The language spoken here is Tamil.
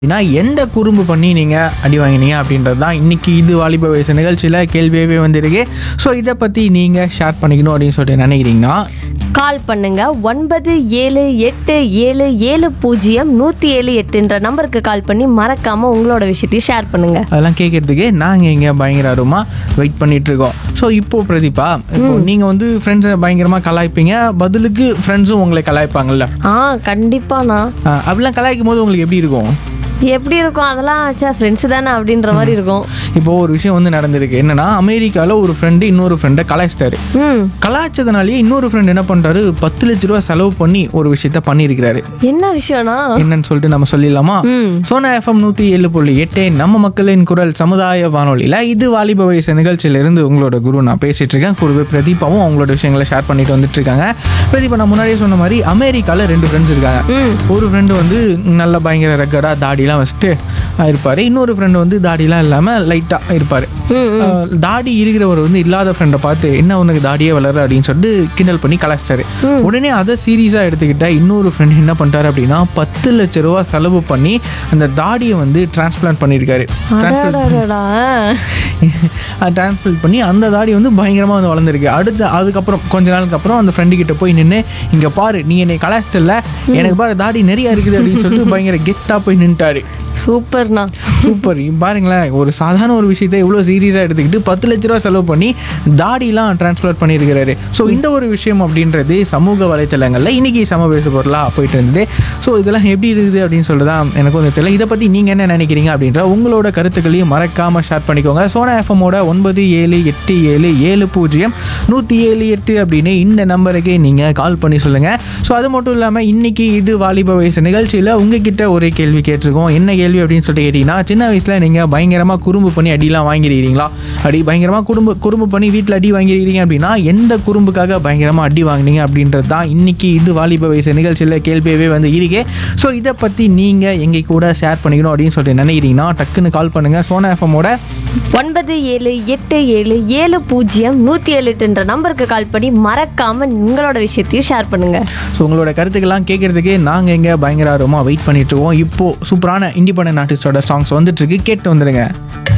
அப்படின்னா எந்த குறும்பு பண்ணி நீங்கள் அடி வாங்கினீங்க அப்படின்றது தான் இன்றைக்கி இது வாலிப வயசு நிகழ்ச்சியில் கேள்வியாகவே வந்திருக்கு ஸோ இதை பற்றி நீங்கள் ஷேர் பண்ணிக்கணும் அப்படின்னு சொல்லிட்டு நினைக்கிறீங்கன்னா கால் பண்ணுங்க ஒன்பது ஏழு எட்டு ஏழு ஏழு பூஜ்ஜியம் நூற்றி ஏழு எட்டுன்ற நம்பருக்கு கால் பண்ணி மறக்காம உங்களோட விஷயத்தையும் ஷேர் பண்ணுங்க அதெல்லாம் கேட்கறதுக்கு நாங்கள் இங்கே பயங்கர ஆர்வமாக வெயிட் பண்ணிட்டு இருக்கோம் ஸோ இப்போ பிரதீபா இப்போ நீங்கள் வந்து ஃப்ரெண்ட்ஸை பயங்கரமாக கலாய்ப்பீங்க பதிலுக்கு ஃப்ரெண்ட்ஸும் உங்களை கலாய்ப்பாங்கல்ல ஆ கண்டிப்பாண்ணா ஆஹ் அப்படிலாம் கலாய்க்கும் போது உங்களுக்கு எப்படி இருக்கும் எப்படி இருக்கும் அதெல்லாம் சே ஃப்ரெண்ட்ஸ் தானே அப்படின்ற மாதிரி இருக்கும் ம் கலாய்ச்சதுனாலேயே இன்னொரு ஃப்ரெண்ட் என்ன பண்ணுறாரு பத்து லட்ச ரூபா செலவு பண்ணி ஒரு விஷயத்த பண்ணியிருக்கிறாரு என்ன விஷயம்னா என்னன்னு சொல்லிட்டு நம்ம சொல்லிடலாமா ம் சோனா எஃப்எம் நூற்றி ஏழு புள்ளி எட்டு நம்ம மக்களின் குரல் சமுதாய வானொலியில் இது வாலிப வயசு நிகழ்ச்சியிலிருந்து உங்களோட குரு நான் பேசிட்டு இருக்கேன் கூடவே பிரதீபாவும் அவங்களோட விஷயங்களை ஷேர் பண்ணிட்டு வந்துட்டு இருக்காங்க பிரதீபா நான் முன்னாடியே சொன்ன மாதிரி அமெரிக்காவில் ரெண்டு ஃப்ரெண்ட்ஸ் இருக்காங்க ம் ஒரு ஃப்ரெண்டு வந்து நல்ல பயங்கர ரெக்கடாக தாடிலாம் வச்சுட்டு இருப்பார் இன்னொரு ஃப்ரெண்டு வந்து தாடிலாம் இல்லாமல் லைட்டாக இருப்பார் ம் தாடி இருக்கிறவர் வந்து இல்லாத ஃப்ரெண்டை பார்த்து என்ன உனக்கு தாடியே வளர அப்படின்னு சொல்லிட்டு கிண்டல் பண்ணி கலாச்சிட்டாரு உடனே அதை சீரியஸாக எடுத்துக்கிட்ட இன்னொரு ஃப்ரெண்ட் என்ன பண்ணிட்டாரு அப்படின்னா பத்து லட்ச ரூபா செலவு பண்ணி அந்த தாடியை வந்து டிரான்ஸ்பிளான்ட் பண்ணியிருக்காரு அடடடடா. டிரான்ஸ்பிளான்ட் பண்ணி அந்த தாடி வந்து பயங்கரமாக வந்து வளர்ந்துருக்கு அடுத்து அதுக்கப்புறம் கொஞ்ச நாளுக்கு அப்புறம் அந்த ஃப்ரெண்டு கிட்ட போய் நின்று இங்கே பாரு நீ என்னை கலாச்சிட்டல எனக்கு பாரு தாடி நிறைய இருக்குது அப்படின்னு சொல்லிட்டு பயங்கர கெத்தாக போய் நின்ட்டாரு சூப்பர்ண்ணா சூப்பர் பாருங்களேன் ஒரு சாதாரண ஒரு விஷயத்தை எவ்வளோ சீரியஸாக எடுத்துக்கிட்டு பத்து லட்ச ரூபா செலவு பண்ணி தாடிலாம் டிரான்ஸ்ஃபர் பண்ணியிருக்கிறாரு ஸோ இந்த ஒரு விஷயம் அப்படின்றது சமூக வலைத்தளங்களில் இன்னைக்கு சம பேச பொருளாக போயிட்டு இருந்தது ஸோ இதெல்லாம் எப்படி இருக்குது அப்படின்னு சொல்லிட்டு தான் எனக்கு வந்து தெரியல இதை பற்றி நீங்கள் என்ன நினைக்கிறீங்க அப்படின்ற உங்களோட கருத்துக்களையும் மறக்காமல் ஷேர் பண்ணிக்கோங்க சோனா எஃப்எம்மோட ஒன்பது ஏழு எட்டு ஏழு ஏழு பூஜ்ஜியம் நூற்றி ஏழு எட்டு அப்படின்னு இந்த நம்பருக்கு நீங்கள் கால் பண்ணி சொல்லுங்கள் ஸோ அது மட்டும் இல்லாமல் இன்னைக்கு இது வாலிப வயசு நிகழ்ச்சியில் உங்ககிட்ட ஒரு கேள்வி கேட்டிருக்கோம் என்ன கேள்வி அப்படின்னு சொல்லிட்டு கேட்டிங்கன்னா சின்ன வயசில் நீங்கள் பயங்கரமாக குறும்பு பண்ணி அடிலாம் வாங்கிருக்கிறீங்களா அடி பயங்கரமாக குறும்பு குறும்பு பண்ணி வீட்டில் அடி வாங்கிருக்கிறீங்க அப்படின்னா எந்த குறும்புக்காக பயங்கரமாக அடி வாங்குனீங்க அப்படின்றது தான் இன்னைக்கு இது வாலிப வயசு நிகழ்ச்சியில் கேள்வியவே வந்து இருக்கே ஸோ இதை பற்றி நீங்கள் எங்கள் கூட ஷேர் பண்ணிக்கணும் அப்படின்னு சொல்லிட்டு நினைக்கிறீங்கன்னா டக்குன்னு கால் பண்ணுங்கள் சோனா எஃப்எம்மோட ஒன்பது ஏழு எட்டு ஏழு ஏழு பூஜ்ஜியம் நூற்றி ஏழு எட்டுன்ற நம்பருக்கு கால் பண்ணி மறக்காம உங்களோட விஷயத்தையும் ஷேர் பண்ணுங்க ஸோ உங்களோட கருத்துக்கெல்லாம் கேட்கறதுக்கு நாங்கள் எங்கே பயங்கர ஆர்வமாக வெயிட் பண்ணிட்டு இருக்கோம் இப்போ சூப்பரான இண்டிபெண்டன்ட் ஆர்டிஸ்டோட சாங்ஸ் வந்துட்டு இருக்கு கேட்டு வந்துடுங்க